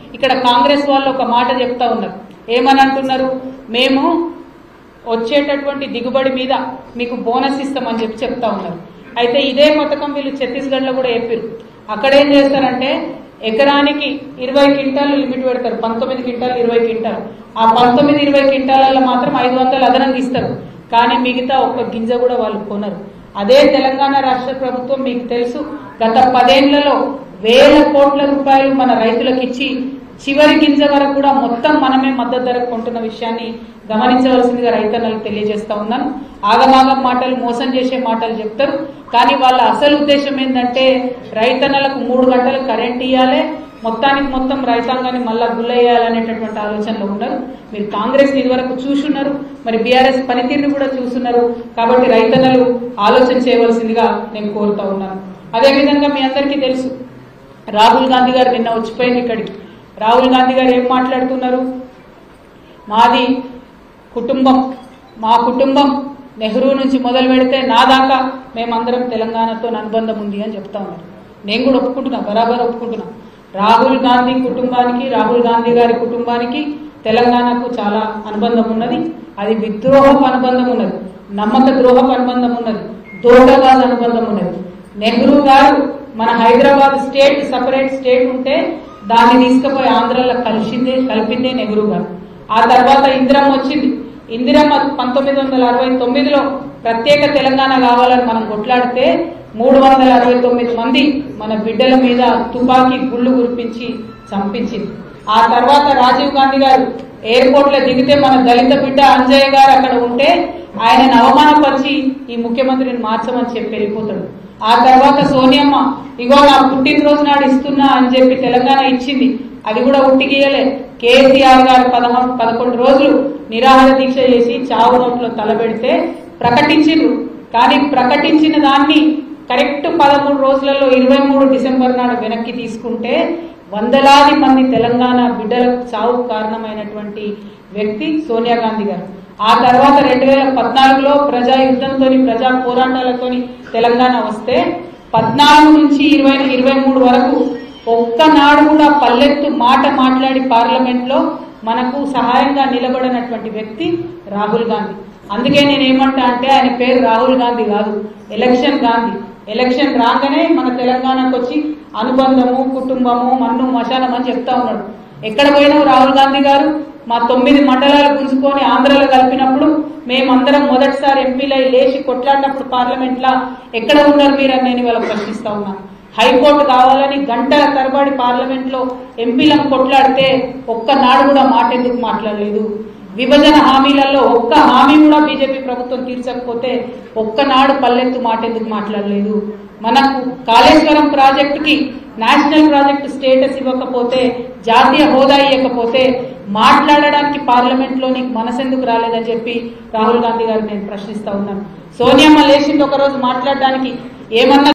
ఇక్కడ కాంగ్రెస్ వాళ్ళు ఒక మాట చెప్తా ఉన్నారు ఏమని అంటున్నారు మేము వచ్చేటటువంటి దిగుబడి మీద మీకు బోనస్ ఇస్తామని చెప్పి చెప్తా ఉన్నారు అయితే ఇదే పథకం వీళ్ళు ఛత్తీస్గఢ్లో కూడా చెప్పారు అక్కడ ఏం చేస్తారంటే ఎకరానికి ఇరవై క్వింటాలు లిమిట్ పెడతారు పంతొమ్మిది క్వింటాలు ఇరవై క్వింటాలు ఆ పంతొమ్మిది ఇరవై క్వింటాలలో మాత్రం ఐదు వందలు అదనంగా ఇస్తారు కానీ మిగతా ఒక్క గింజ కూడా వాళ్ళు కొనరు అదే తెలంగాణ రాష్ట్ర ప్రభుత్వం మీకు తెలుసు గత పదేళ్లలో వేల కోట్ల రూపాయలు మన రైతులకు ఇచ్చి చివరి గింజ వరకు కూడా మొత్తం మనమే మద్దతు ధరకు కొంటున్న విషయాన్ని గమనించవలసిందిగా రైతన్నలకు తెలియజేస్తా ఉన్నాను ఆగమాగం మాటలు మోసం చేసే మాటలు చెప్తారు కానీ వాళ్ళ అసలు ఉద్దేశం ఏంటంటే రైతన్నలకు మూడు గంటలు కరెంట్ ఇవ్వాలి మొత్తానికి మొత్తం రైతాంగాన్ని మళ్ళా గుల్లయ్యాలనేటటువంటి ఆలోచనలో ఉన్నారు మీరు కాంగ్రెస్ ఇదివరకు చూసున్నారు మరి బీఆర్ఎస్ పనితీరుని కూడా చూస్తున్నారు కాబట్టి రైతన్నలు ఆలోచన చేయవలసిందిగా నేను కోరుతా ఉన్నాను అదేవిధంగా మీ అందరికీ తెలుసు రాహుల్ గాంధీ గారు నిన్న వచ్చిపోయింది ఇక్కడికి రాహుల్ గాంధీ గారు ఏం మాట్లాడుతున్నారు మాది కుటుంబం మా కుటుంబం నెహ్రూ నుంచి మొదలు పెడితే నా దాకా మేమందరం తెలంగాణతో అనుబంధం ఉంది అని చెప్తా ఉన్నారు నేను కూడా ఒప్పుకుంటున్నా బరాబర్ ఒప్పుకుంటున్నా రాహుల్ గాంధీ కుటుంబానికి రాహుల్ గాంధీ గారి కుటుంబానికి తెలంగాణకు చాలా అనుబంధం ఉన్నది అది విద్రోహపు అనుబంధం ఉన్నది నమ్మక ద్రోహపు అనుబంధం ఉన్నది దోటగాజ్ అనుబంధం ఉన్నది నెహ్రూ గారు మన హైదరాబాద్ స్టేట్ సపరేట్ స్టేట్ ఉంటే దాన్ని తీసుకుపోయి ఆంధ్రలో కలిసిందే కలిపిందే నెహ్రూ గారు ఆ తర్వాత ఇందిరమ్మ వచ్చింది ఇందిరమ్మ పంతొమ్మిది వందల అరవై తొమ్మిదిలో ప్రత్యేక తెలంగాణ కావాలని మనం కొట్లాడితే మూడు వందల అరవై తొమ్మిది మంది మన బిడ్డల మీద తుపాకీ గుళ్ళు కురిపించి చంపించింది ఆ తర్వాత రాజీవ్ గాంధీ గారు ఎయిర్పోర్ట్ లో దిగితే మన దళిత బిడ్డ అంజయ్య గారు అక్కడ ఉంటే ఆయనను అవమానపరిచి ఈ ముఖ్యమంత్రిని మార్చమని చెప్పి వెళ్ళిపోతాడు ఆ తర్వాత సోనియమ్మ ఇగో నా పుట్టినరోజు నాడు ఇస్తున్నా అని చెప్పి తెలంగాణ ఇచ్చింది అది కూడా ఉట్టిగీయలే కేసీఆర్ గారు పదహారు పదకొండు రోజులు నిరాహార దీక్ష చేసి చావు నోట్లో తలబెడితే ప్రకటించిండ్రు కానీ ప్రకటించిన దాన్ని కరెక్ట్ పదమూడు రోజులలో ఇరవై మూడు డిసెంబర్ నాడు వెనక్కి తీసుకుంటే వందలాది మంది తెలంగాణ బిడ్డలకు చావుకు కారణమైనటువంటి వ్యక్తి సోనియా గాంధీ గారు ఆ తర్వాత రెండు వేల పద్నాలుగులో ప్రజా యుద్ధంతో ప్రజా పోరాటాలతోని తెలంగాణ వస్తే పద్నాలుగు నుంచి ఇరవై ఇరవై మూడు వరకు ఒక్కనాడు కూడా పల్లెత్తు మాట మాట్లాడి పార్లమెంట్ లో మనకు సహాయంగా నిలబడినటువంటి వ్యక్తి రాహుల్ గాంధీ అందుకే నేను ఏమంటా అంటే ఆయన పేరు రాహుల్ గాంధీ కాదు ఎలక్షన్ గాంధీ ఎలక్షన్ రాగానే మన తెలంగాణకు వచ్చి అనుబంధము కుటుంబము మన్ను మశానం అని చెప్తా ఉన్నాడు ఎక్కడ పోయినావు రాహుల్ గాంధీ గారు మా తొమ్మిది మండలాలు గుంజుకొని ఆంధ్రలో కలిపినప్పుడు మేమందరం మొదటిసారి ఎంపీలై లేచి కొట్లాడినప్పుడు పార్లమెంట్ లా ఎక్కడ ఉన్నారు మీరని నేను ఇవాళ ప్రశ్నిస్తా ఉన్నాను హైకోర్టు కావాలని గంటల తరబడి పార్లమెంట్ లో ఎంపీలను కొట్లాడితే ఒక్కనాడు కూడా మాట ఎందుకు మాట్లాడలేదు విభజన హామీలలో ఒక్క హామీ కూడా బీజేపీ ప్రభుత్వం తీర్చకపోతే ఒక్కనాడు పల్లెత్తు మాట ఎందుకు మాట్లాడలేదు మనకు కాళేశ్వరం ప్రాజెక్టుకి నేషనల్ ప్రాజెక్ట్ స్టేటస్ ఇవ్వకపోతే జాతీయ హోదా ఇవ్వకపోతే మాట్లాడడానికి పార్లమెంట్ లో నీకు మనసెందుకు రాలేదని చెప్పి రాహుల్ గాంధీ గారు నేను ప్రశ్నిస్తా ఉన్నాను సోనియమ్మ లేచింది ఒక రోజు మాట్లాడడానికి ఏమన్నా